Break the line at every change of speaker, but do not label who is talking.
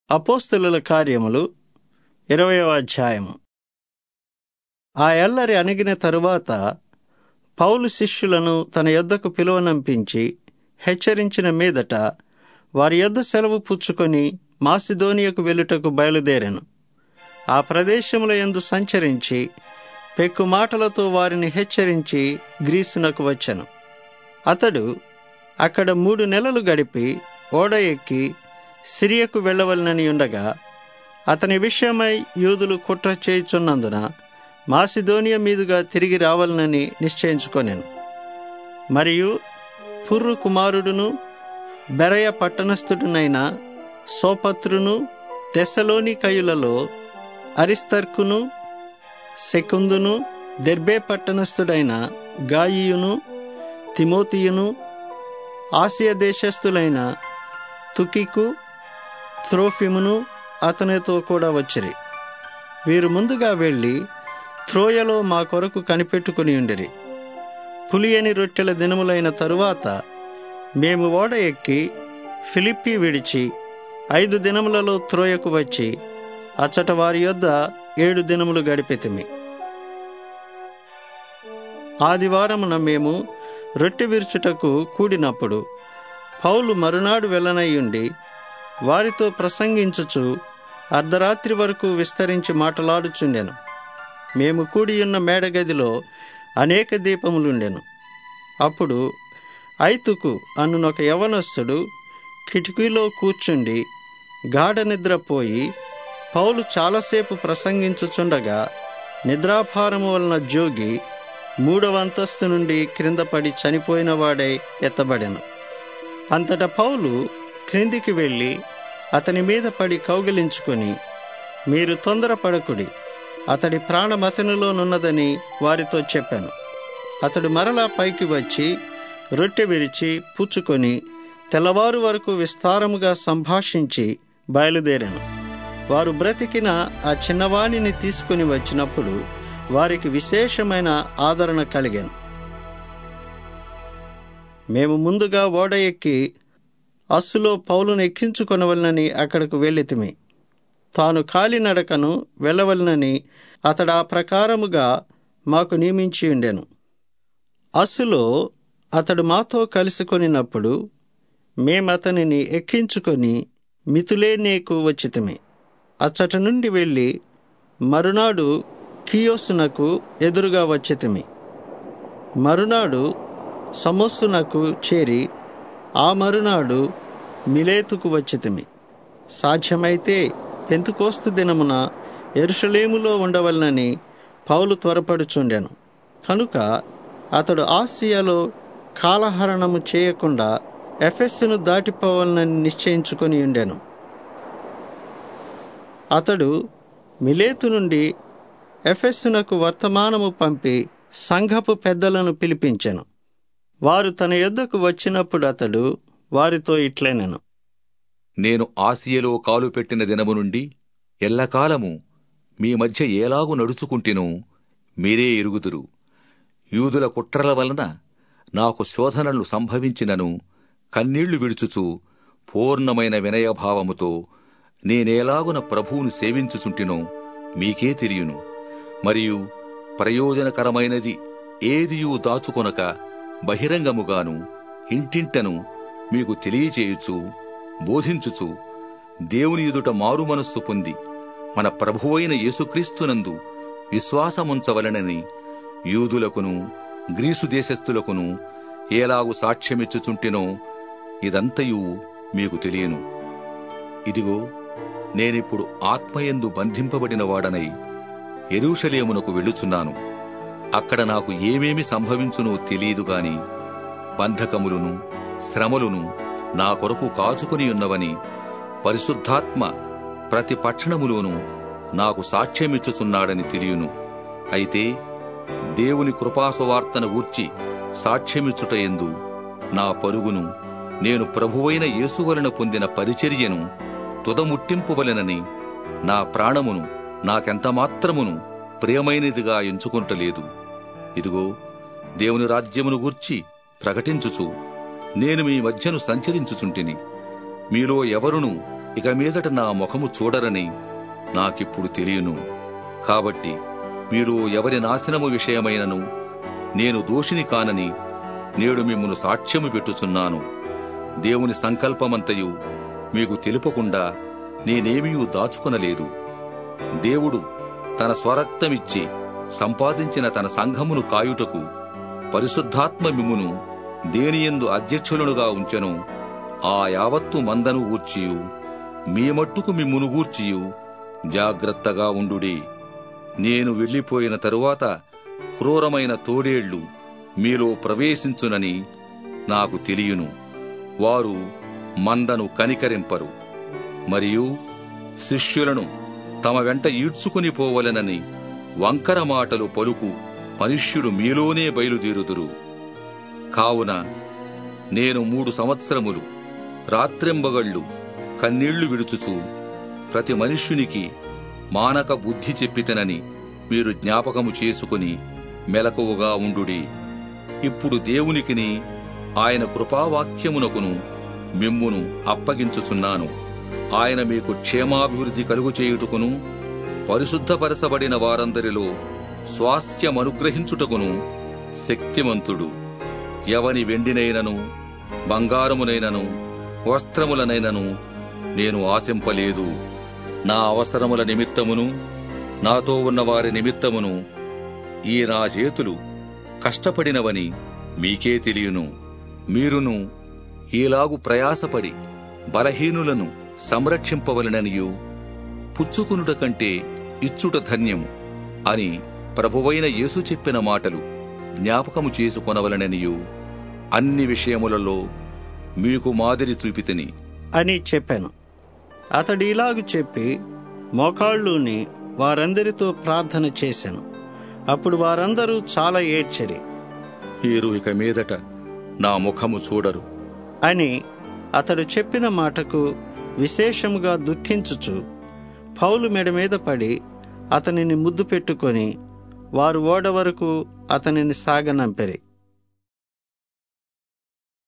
అపోస్తలుల కార్యములు ఇరవయవ అధ్యాయము ఆ ఎల్లరి అణిగిన తరువాత పౌలు శిష్యులను తన యొద్దకు పిలువనంపించి హెచ్చరించిన మీదట వారి యొద్ద సెలవు పుచ్చుకొని మాసిదోనియకు వెళ్ళుటకు బయలుదేరాను ఆ ప్రదేశముల యందు సంచరించి పెక్కు మాటలతో వారిని హెచ్చరించి గ్రీసునకు వచ్చెను అతడు అక్కడ మూడు నెలలు గడిపి ఓడ ఎక్కి సిరియకు వెళ్ళవలనని ఉండగా అతని విషయమై యూదులు కుట్ర చేయుచున్నందున మాసిదోనియ మీదుగా తిరిగి రావాలనని నిశ్చయించుకొనెను మరియు పుర్రు కుమారుడును బెరయ పట్టణస్థుడునైన సోపత్రును తెస్సలోని కయులలో అరిస్తర్కును శకుందును దెర్బే పట్టణస్థుడైన గాయియును తిమోతియును ఆసియా దేశస్థులైన తుకికు త్రోఫిమును అతనితో కూడా వచ్చిరి వీరు ముందుగా వెళ్ళి త్రోయలో మా కొరకు కనిపెట్టుకుని ఉండిరి పులియని రొట్టెల దినములైన తరువాత మేము ఓడ ఎక్కి ఫిలిప్పి విడిచి ఐదు దినములలో త్రోయకు వచ్చి అచ్చట వారి యొద్ద ఏడు దినములు గడిపితిమి ఆదివారమున మేము రొట్టె విరుచుటకు కూడినప్పుడు పౌలు మరునాడు వెళ్ళనయ్యుండి వారితో ప్రసంగించుచు అర్ధరాత్రి వరకు విస్తరించి మాటలాడుచుండెను మేము కూడియున్న మేడగదిలో అనేక దీపములుండెను అప్పుడు ఐతుకు అన్నునొక యవనస్తుడు కిటికీలో కూర్చుండి గాఢ నిద్రపోయి పౌలు చాలాసేపు ప్రసంగించుచుండగా నిద్రాభారము వలన జోగి మూడవ అంతస్తు నుండి క్రింద పడి చనిపోయిన వాడై ఎత్తబడెను అంతటా పౌలు క్రిందికి వెళ్ళి అతని మీద పడి కౌగిలించుకొని మీరు తొందరపడకుడి అతడి ప్రాణమతనిలోనున్నదని వారితో చెప్పాను అతడు మరలా పైకి వచ్చి రొట్టె విరిచి పుచ్చుకొని తెల్లవారు వరకు విస్తారముగా సంభాషించి బయలుదేరాను వారు బ్రతికిన ఆ చిన్నవాణిని తీసుకుని వచ్చినప్పుడు వారికి విశేషమైన ఆదరణ కలిగాను మేము ముందుగా ఓడ ఎక్కి అస్సులో పౌలును ఎక్కించుకొనవలనని అక్కడకు వెళ్ళితిమి తాను కాలినడకను వెళ్ళవలనని అతడు ఆ ప్రకారముగా మాకు నియమించి ఉండెను అస్సులో అతడు మాతో కలుసుకొనినప్పుడు మేమతనిని ఎక్కించుకొని మితులేనేకు వచ్చితిమి అచ్చట నుండి వెళ్ళి మరునాడు కియోసునకు ఎదురుగా వచ్చితిమి మరునాడు సమస్సునకు చేరి ఆ మరునాడు మిలేతుకు వచ్చితిమి సాధ్యమైతే పెంతుకోస్తు దినమున ఎరుషలేములో ఉండవలనని పౌలు త్వరపడుచుండెను కనుక అతడు ఆసియాలో కాలహరణము చేయకుండా ఎఫెస్సును దాటిపోవాలని నిశ్చయించుకొని ఉండెను అతడు మిలేతు నుండి ఎఫెస్సునకు వర్తమానము పంపి సంఘపు పెద్దలను పిలిపించెను వారు తన యొద్దకు వచ్చినప్పుడు అతడు వారితో ఇట్లనెను
నేను ఆసియలో కాలు పెట్టిన దినము నుండి ఎల్లకాలము మీ మధ్య ఏలాగు నడుచుకుంటేనో మీరే ఎరుగుదురు యూదుల కుట్రల వలన నాకు శోధనలు సంభవించినను కన్నీళ్లు విడుచుచు పూర్ణమైన వినయభావముతో నేనేలాగున ప్రభువును సేవించుచుంటినో మీకే తెలియను మరియు ప్రయోజనకరమైనది ఏదియూ దాచుకొనక బహిరంగముగాను ఇంటింటను మీకు తెలియచేయుచు బోధించుచు దేవుని ఎదుట మారు మనస్సు పొంది మన ప్రభువైన యేసుక్రీస్తునందు విశ్వాసముంచవలనని యూదులకును గ్రీసు దేశస్థులకును ఏలాగు సాక్ష్యమిచ్చుచుంటినో ఇదంతయు మీకు తెలియను ఇదిగో నేనిప్పుడు ఆత్మయందు బంధింపబడిన వాడనై ఎరూషలేమునకు వెళ్ళుచున్నాను అక్కడ నాకు ఏమేమి సంభవించునో తెలియదు గాని బంధకములును శ్రమలును నా కొరకు కాచుకుని ఉన్నవని పరిశుద్ధాత్మ ప్రతి పట్టణములోనూ నాకు సాక్ష్యమిచ్చుచున్నాడని తెలియను అయితే దేవుని కృపాసువార్తను గూర్చి సాక్ష్యమిచ్చుట ఎందు నా పరుగును నేను ప్రభువైన యేసువలన పొందిన పరిచర్యను తుదముట్టింపువలెనని నా ప్రాణమును నాకెంతమాత్రమును ప్రియమైనదిగా ఎంచుకుంటలేదు ఇదిగో దేవుని రాజ్యమును గూర్చి ప్రకటించుచు నేను మీ మధ్యను సంచరించుచుంటిని మీలో ఎవరును ఇక మీదట నా ముఖము చూడరని నాకిప్పుడు తెలియను కాబట్టి మీరు ఎవరి నాశనము విషయమైనను నేను దోషిని కానని నేడు మిమ్మను సాక్ష్యము పెట్టుచున్నాను దేవుని సంకల్పమంతయు మీకు తెలుపకుండా నేనేమీ దాచుకొనలేదు దేవుడు తన స్వరక్తమిచ్చి సంపాదించిన తన సంఘమును కాయుటకు పరిశుద్ధాత్మ మిమ్మును దేనియందు అధ్యక్షులనుగా ఉంచెను ఆ యావత్తు మందను గూర్చియు మీ మట్టుకు మిమ్మును గూర్చియు జాగ్రత్తగా ఉండుడి నేను వెళ్ళిపోయిన తరువాత క్రూరమైన తోడేళ్లు మీలో ప్రవేశించునని నాకు తెలియను వారు మందను కనికరింపరు మరియు శిష్యులను తమ వెంట ఈడ్చుకుని పోవలెనని వంకర మాటలు పలుకు మనుష్యులు మీలోనే బయలుదేరుదురు కావున నేను మూడు సంవత్సరములు రాత్రింబగళ్ళు కన్నీళ్లు విడుచుచూ ప్రతి మనుష్యునికి మానక బుద్ధి చెప్పితనని మీరు జ్ఞాపకము చేసుకుని మెలకువగా ఉండుడి ఇప్పుడు దేవునికిని ఆయన కృపావాక్యమునకును మిమ్మును అప్పగించుచున్నాను ఆయన మీకు క్షేమాభివృద్ధి కలుగు చేయుటకును పరిశుద్ధపరచబడిన వారందరిలో స్వాస్థ్యమనుగ్రహించుటకును శక్తిమంతుడు ఎవని వెండినైనను బంగారమునైనను వస్త్రములనైనను నేను ఆశింపలేదు నా అవసరముల నిమిత్తమును నాతో ఉన్న వారి నిమిత్తమును ఈ నా చేతులు కష్టపడినవని మీకే తెలియను మీరును ఈలాగు ప్రయాసపడి బలహీనులను సంరక్షింపవలననియు పుచ్చుకునుట కంటే ఇచ్చుట ధన్యము అని ప్రభువైన యేసు చెప్పిన మాటలు జ్ఞాపకము చేసుకొనవలననియు అన్ని విషయములలో మీకు మాదిరి చూపితిని
అని చెప్పాను అతడు ఇలాగు చెప్పి మోకాళ్ళుని వారందరితో ప్రార్థన చేశాను అప్పుడు వారందరూ చాలా ఏడ్చరి
వీరు ఇక మీదట నా ముఖము చూడరు
అని అతడు చెప్పిన మాటకు విశేషముగా దుఃఖించుచు పౌలు మెడ మీద పడి అతనిని ముద్దు పెట్టుకొని వారు ఓడ వరకు అతనిని సాగనంపెరి